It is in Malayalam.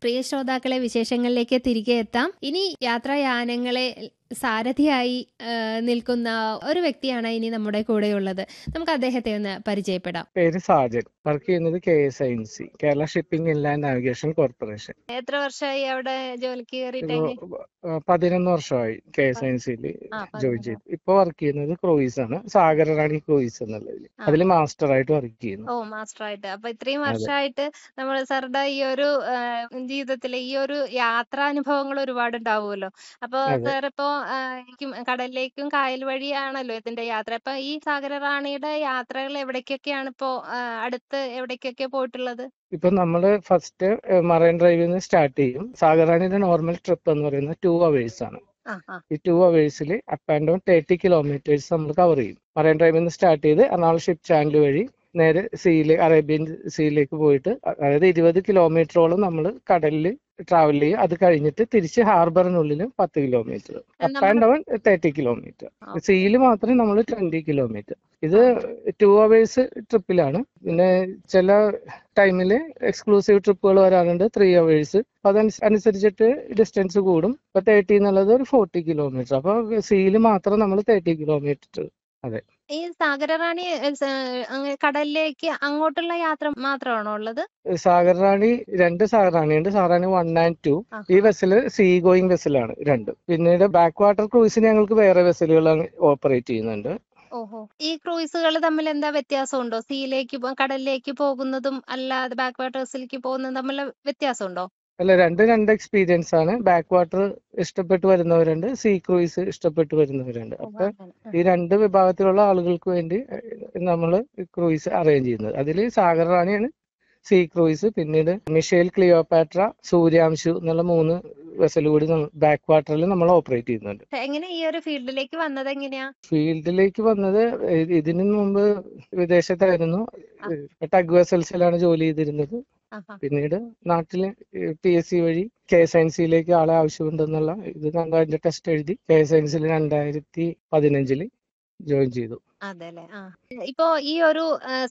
പ്രിയ ശ്രോതാക്കളെ വിശേഷങ്ങളിലേക്ക് തിരികെ എത്താം ഇനി യാത്രായാനങ്ങളെ സാരഥിയായി ആ, നിൽക്കുന്ന ഒരു വ്യക്തിയാണ് ഇനി നമ്മുടെ കൂടെയുള്ളത് നമുക്ക് അദ്ദേഹത്തെ ഒന്ന് പരിചയപ്പെടാം പേര് സാജൻ വർക്ക് ചെയ്യുന്നത് K S I N C Kerala shipping inland navigation corporation എത്ര വർഷമായി അവിടെ ജോലിക്ക് കയറിയിട്ട് ഇപ്പൊ ആ, പതിനൊന്ന് വർഷമായി കെ എസ് ഐ എൻ സിയിൽ ആ, ജോയിൻ പതിനൊന്ന്. ചെയ്തു ഇപ്പൊ വർക്ക് ചെയ്യുന്നത് ക്രൂയിസ് ആണ് സാഗരറാണി ക്രൂയിസ് എന്നുള്ളതിൽ ആ. അതിൽ മാസ്റ്റർ ആയിട്ട് വർക്ക് ചെയ്യുന്നു ഓ മാസ്റ്റർ ആയിട്ട് അപ്പൊ ഇത്രയും അതെ. വർഷമായിട്ട് നമ്മൾ സാറുടെ ഈ ഒരു ആ, ജീവിതത്തിലെ ഈ ഒരു യാത്രാനുഭവങ്ങൾ ഒരുപാട് ഉണ്ടാവുമല്ലോ അപ്പൊ അതെ. സാർ ഇപ്പോ ആ, എനിക്കും കടലിലേക്കും കായൽ വഴിയാണല്ലോ ഇതിന്റെ യാത്ര അപ്പൊ ഈ സാഗര റാണിയുടെ യാത്രകൾ എവിടേക്കൊക്കെയാണ് ഇപ്പോ ആ, അടുത്ത് എവിടേക്കൊക്കെ പോയിട്ടുള്ളത് ഇപ്പൊ നമ്മള് ഫസ്റ്റ് മറൈൻ ഡ്രൈവിൽ നിന്ന് സ്റ്റാർട്ട് ചെയ്യും സാഗറാണിയുടെ നോർമൽ ട്രിപ്പ് എന്ന് പറയുന്നത് ടു അവേഴ്സ് ആണ് ആ ആ ഈ ടു അവേഴ്സിൽ up and down thirty kilometres നമ്മൾ കവർ ചെയ്യും മറൈൻ ഡ്രൈവിൽ നിന്ന് സ്റ്റാർട്ട് ചെയ്ത് എറണാകുളം ഷിപ്പ് ചാനൽ വഴി നേരെ സീല് അറേബ്യൻ സീയിലേക്ക് പോയിട്ട് അ- അതായത് ഇരുപത് കിലോമീറ്ററോളം നമ്മൾ കടലിൽ ട്രാവൽ ചെയ്യും അത് കഴിഞ്ഞിട്ട് തിരിച്ച് ഹാർബറിനുള്ളിൽ പത്ത് kilometre up and down thirty kilometre ആ. സീയിൽ മാത്രമേ നമ്മൾ ട്വന്റി കിലോമീറ്റർ ഇത് ടു അവേഴ്സ് ട്രിപ്പിലാണ് പിന്നെ ചില ടൈമിൽ എക്സ്ക്ലൂസീവ് ട്രിപ്പുകൾ വരാറുണ്ട് ത്രീ അവേഴ്സ് അതനുസരിച്ചിട്ട് ഡിസ്റ്റൻസ് കൂടും ഇപ്പൊ തേർട്ടി എന്നുള്ളത് ഒരു ഫോർട്ടി കിലോമീറ്റർ അപ്പൊ സീയിൽ മാത്രം നമ്മൾ തേർട്ടി കിലോമീറ്റർ ഈ സാഗര റാണി ഏ, സ- അങ്ങ് കടലിലേക്ക് അങ്ങോട്ടുള്ള യാത്ര മാത്രമാണോ ഉള്ളത് സാഗർ റാണി രണ്ട് സാഗർ റാണിയുണ്ട് Sagar Rani one and two ആ, ഈ വെസല് സീ ഗോയിങ് വെസലാണ് രണ്ട് പിന്നീട് ബാക്ക് വാട്ടർ ക്രൂസിന് ഞങ്ങൾക്ക് വേറെ വെസലുകൾ ഓപ്പറേറ്റ് ചെയ്യുന്നുണ്ട് ഓഹോ ഈ ക്രൂയിസുകൾ തമ്മിൽ എന്താ വ്യത്യാസമുണ്ടോ സീയിലേക്ക് പോ- കടലിലേക്ക് പോകുന്നതും അല്ലാതെ ബാക്ക് വാട്ടേഴ്സിലേക്ക് പോകുന്നതും തമ്മിൽ വ്യത്യാസമുണ്ടോ അല്ല രണ്ട് രണ്ട് എക്സ്പീരിയൻസ് ആണ് ബാക്ക് വാട്ടർ ഇഷ്ടപ്പെട്ട് വരുന്നവരുണ്ട് സീ ക്രൂയിസ് ഇഷ്ടപ്പെട്ട് വരുന്നവരുണ്ട് ഓ, അപ്പൊ അങ്ങനെ. ആ. ഈ രണ്ട് വിഭാഗത്തിലുള്ള ആളുകൾക്ക് വേണ്ടി നമ്മൾ ക്രൂയിസ് അറേഞ്ച് ചെയ്യുന്നത് അതിൽ സാഗർ റാണിയാണ് സീ ക്രൂയിസ് പിന്നീട് മിഷേൽ ക്ലിയോപാട്ര സൂര്യാംശു എന്നുള്ള മൂന്ന് വെസൽ കൂടി ബാക്ക് വാട്ടറിൽ നമ്മൾ ഓപ്പറേറ്റ് ചെയ്യുന്നുണ്ട് എങ്ങനെ ഈ ഒരു ഫീൽഡിലേക്ക് വന്നത് എങ്ങനെയാ ഫീൽഡിലേക്ക് വന്നത് ഇ- ഇതിനു മുമ്പ് വിദേശത്തായിരുന്നു ആ. ടഗ് വെസൽസിലാണ് ജോലി ചെയ്തിരുന്നത് ആഹാ. പിന്നീട് നാട്ടില് പി എസ് സി വഴി കെ എസ് എൻ സിയിലേക്ക് ആളെ ആവശ്യമുണ്ടെന്നുള്ള ഇത് കണ്ട് അതിന്റെ ടെസ്റ്റ് എഴുതി കെ എസ് എൻ സിയിൽ രണ്ടായിരത്തി പതിനഞ്ചില് ജോയിൻ ചെയ്തു അതെല്ലേ ആ ഇപ്പോ ഈ ഒരു